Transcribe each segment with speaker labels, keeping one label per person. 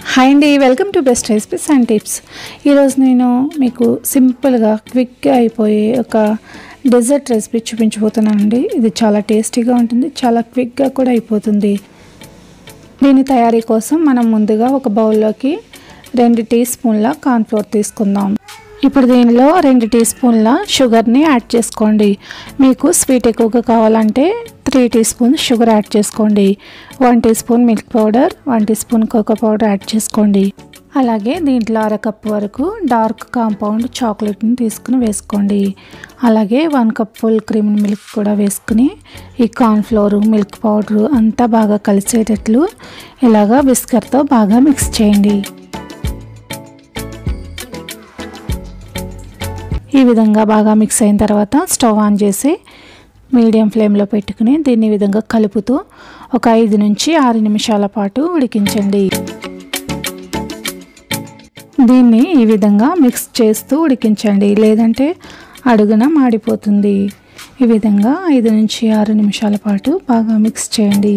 Speaker 1: hi అండి welcome to best recipes and tips ఈరోజు నేను మీకు సింపుల్గా క్విక్గా అయిపోయే ఒక డెజర్ట్ రెసిపీ చూపించబోతున్నానండి ఇది చాలా టేస్టీగా ఉంటుంది చాలా క్విక్గా కూడా అయిపోతుంది దీని తయారీ కోసం మనం ముందుగా ఒక బౌల్లోకి రెండు టీ స్పూన్ల కార్న్ఫ్లోర్ తీసుకుందాం ఇప్పుడు దీనిలో రెండు టీ స్పూన్ల షుగర్ని యాడ్ చేసుకోండి మీకు స్వీట్ ఎక్కువగా కావాలంటే three teaspoon sugar add చేసుకోండి one teaspoon milk powder one teaspoon cocoa powder add చేసుకోండి అలాగే దీంట్లో అరకప్పు వరకు డార్క్ కాంపౌండ్ చాక్లెట్ని తీసుకుని వేసుకోండి అలాగే one cup full cream milk కూడా వేసుకుని ఈ కార్న్ఫ్లోర్ మిల్క్ పౌడర్ అంతా బాగా కలిసేటట్లు ఇలాగా బిస్కర్తో బాగా మిక్స్ చేయండి ఈ విధంగా బాగా మిక్స్ అయిన తర్వాత స్టవ్ ఆన్ చేసి మీడియం ఫ్లేమ్లో పెట్టుకుని దీన్ని ఈ విధంగా కలుపుతూ ఒక ఐదు నుంచి ఆరు నిమిషాల పాటు ఉడికించండి దీన్ని ఈ విధంగా మిక్స్ చేస్తూ ఉడికించండి లేదంటే అడుగున మాడిపోతుంది ఈ విధంగా ఐదు నుంచి ఆరు నిమిషాల పాటు బాగా మిక్స్ చేయండి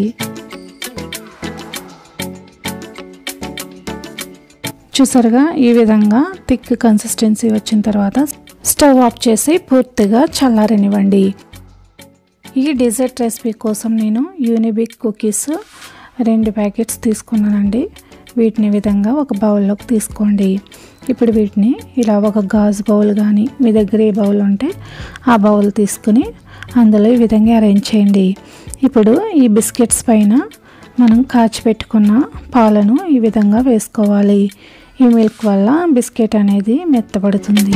Speaker 1: చూసారుగా ఈ విధంగా థిక్ కన్సిస్టెన్సీ వచ్చిన తర్వాత స్టవ్ ఆఫ్ చేసి పూర్తిగా చల్లారనివ్వండి ఈ డెజర్ట్ రెసిపీ కోసం నేను యూనిబిక్ కుకీస్ రెండు ప్యాకెట్స్ తీసుకున్నానండి వీటిని విధంగా ఒక బౌల్లోకి తీసుకోండి ఇప్పుడు వీటిని ఇలా ఒక గాజు బౌల్ కానీ మీ దగ్గర ఏ బౌల్ ఉంటే ఆ బౌల్ తీసుకుని అందులో ఈ విధంగా అరేంజ్ చేయండి ఇప్పుడు ఈ బిస్కెట్స్ పైన మనం కాచి పెట్టుకున్న పాలను ఈ విధంగా వేసుకోవాలి ఈ మిల్క్ వల్ల బిస్కెట్ అనేది మెత్తబడుతుంది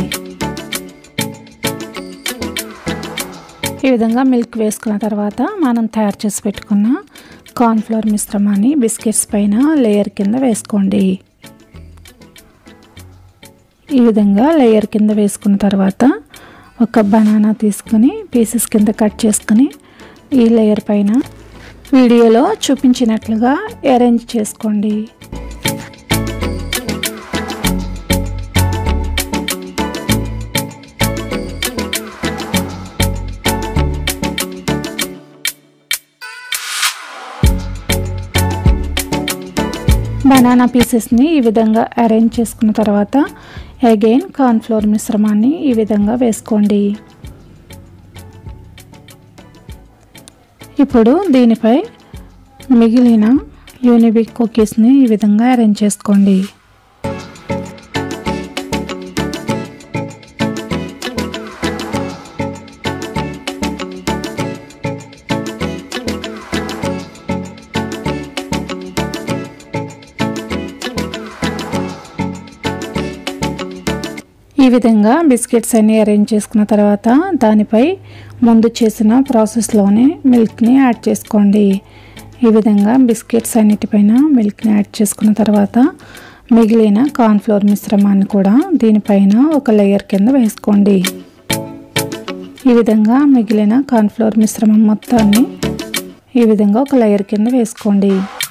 Speaker 1: ఈ విధంగా మిల్క్ వేసుకున్న తర్వాత మనం తయారు చేసి పెట్టుకున్న కార్న్ఫ్లవర్ మిశ్రమాన్ని బిస్కెట్స్ పైన లేయర్ కింద వేసుకోండి ఈ విధంగా లేయర్ కింద వేసుకున్న తర్వాత ఒక బనానా తీసుకుని పీసెస్ కింద కట్ చేసుకుని ఈ లేయర్ పైన వీడియోలో చూపించినట్లుగా అరేంజ్ చేసుకోండి బనానా పీసెస్ని ఈ విధంగా అరేంజ్ చేసుకున్న తర్వాత అగైన్ కార్న్ఫ్లోర్ మిశ్రమాన్ని ఈ విధంగా వేసుకోండి ఇప్పుడు దీనిపై మిగిలిన యూనిబిక్ కుకీస్ని ఈ విధంగా అరేంజ్ చేసుకోండి ఈ విధంగా బిస్కెట్స్ అన్ని అరేంజ్ చేసుకున్న తర్వాత దానిపై ముందు చేసిన ప్రాసెస్లోనే మిల్క్ని యాడ్ చేసుకోండి ఈ విధంగా బిస్కెట్స్ అన్నిటిపైన మిల్క్ని యాడ్ చేసుకున్న తర్వాత మిగిలిన కార్న్ఫ్లోర్ మిశ్రమాన్ని కూడా దీనిపైన ఒక లేయర్ కింద వేసుకోండి ఈ విధంగా మిగిలిన కార్న్ఫ్లోర్ మిశ్రమం మొత్తాన్ని ఈ విధంగా ఒక లేయర్ కింద వేసుకోండి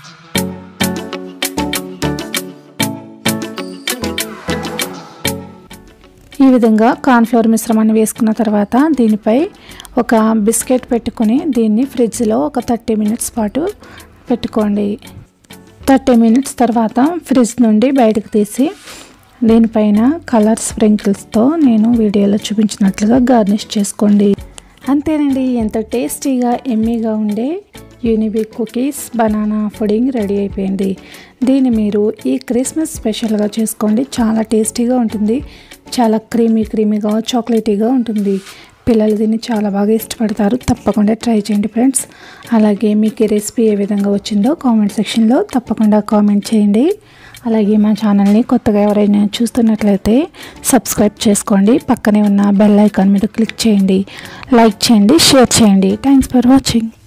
Speaker 1: ఈ విధంగా కార్న్ఫ్లవర్ మిశ్రమాన్ని వేసుకున్న తర్వాత దీనిపై ఒక బిస్కెట్ పెట్టుకొని దీన్ని ఫ్రిడ్జ్లో ఒక థర్టీ మినిట్స్ పాటు పెట్టుకోండి థర్టీ మినిట్స్ తర్వాత ఫ్రిడ్జ్ నుండి బయటకు తీసి దీనిపైన కలర్ స్ప్రింకిల్స్తో నేను వీడియోలో చూపించినట్లుగా గార్నిష్ చేసుకోండి అంతేనండి ఎంతో టేస్టీగా ఎమ్మీగా ఉండే Unibic cookies banana pudding ready అయిపోయింది దీన్ని మీరు ఈ క్రిస్మస్ స్పెషల్గా చేసుకోండి చాలా టేస్టీగా ఉంటుంది చాలా క్రీమీ క్రీమీగా చాక్లెటీగా ఉంటుంది పిల్లలు దీన్ని చాలా బాగా ఇష్టపడతారు తప్పకుండా ట్రై చేయండి ఫ్రెండ్స్ అలాగే మీకు ఈ రెసిపీ ఏ విధంగా వచ్చిందో కామెంట్ సెక్షన్లో తప్పకుండా కామెంట్ చేయండి అలాగే మా ఛానల్ని కొత్తగా ఎవరైనా చూస్తున్నట్లయితే సబ్స్క్రైబ్ చేసుకోండి పక్కనే ఉన్న బెల్ ఐకాన్ మీద క్లిక్ చేయండి లైక్ చేయండి షేర్ చేయండి థ్యాంక్స్ ఫర్ వాచింగ్